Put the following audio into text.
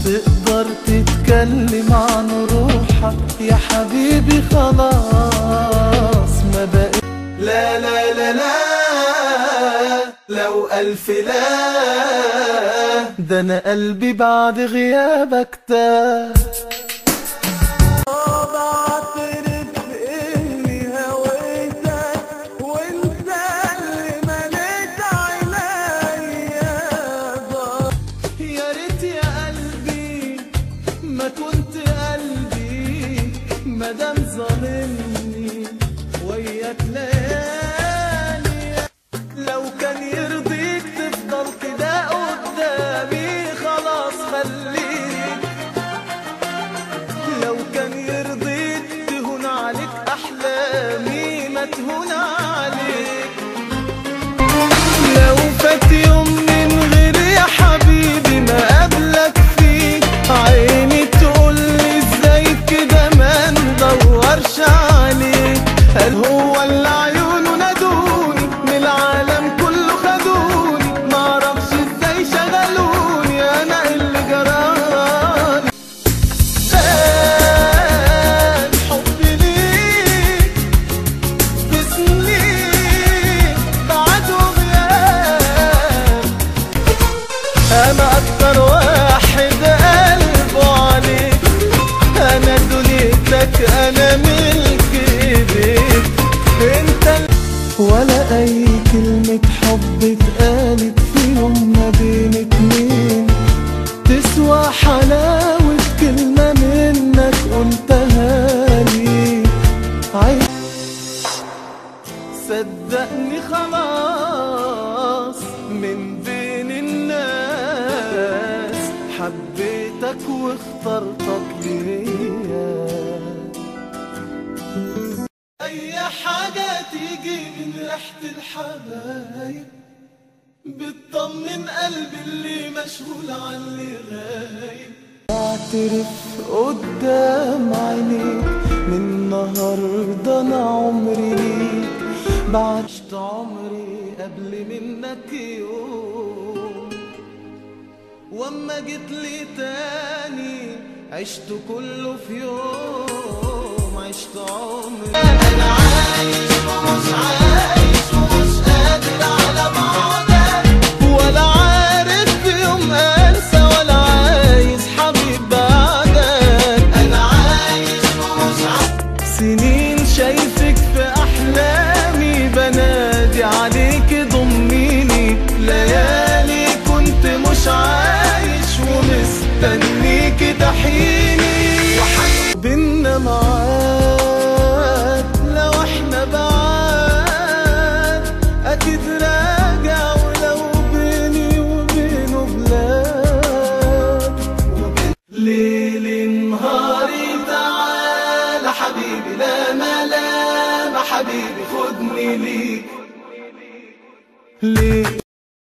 تقدر تتكلم عن روحك يا حبيبي خلاص ما بقى لا لا لا لا لو ألف لا ده أنا قلبي بعد غيابك تاه بعترف إني هويتك وأنت اللي مليت عينيا يا ريت يا قلبي ما كنت قلبي مادام ظالمني وياك ليالي لو كان يرضيك تفضل كده قدامي خلاص خليك لو كان يرضيك تهون عليك احلامي ما تهون عليك لو فات يوم من غير يا حبيبي ما قابلك فيه عيني تقول لي ازاي كده ما ندورش عليه قال هو اللي عيونه نادوني من العالم كله خدوني معرفش ازاي شغلوني انا اللي جرالي كان حبي ليك بسنين بعد وغياب انا اكتر واحد قلبه عليك انا دنيتك انا ملك ايديك انت ال- ولا اي كلمة حب اتقالت في يوم ما بين اتنين تسوى حلاوة كلمة منك قلتها لي عايز صدقني خلاص من بين الناس حبيتك واخترتك ليا اي حاجة تيجي من ريحة الحبايب بتطمن قلبي اللي مشغول عن اللي غايب اعترف قدام عينيك من النهارده انا عمري ليك بعشت عمري قبل منك يوم واما جيت لي تاني عشت كله في يوم عشت عمري انا عايش ومش عايش ومش قادر على بعدك ولا عارف في يوم انسى ولا عايز حبيب بعدك انا عايش ومش عايش سنين شايفك في احلامي بنادي عليك ضميني ليالي كنت مش عايش ومستنيك تحيني بينا معاد لو احنا بعاد اكيد راجع ولو بيني وبينه بلاد ليل نهاري تعالى حبيبي لا ملام حبيبي خدني ليك ليه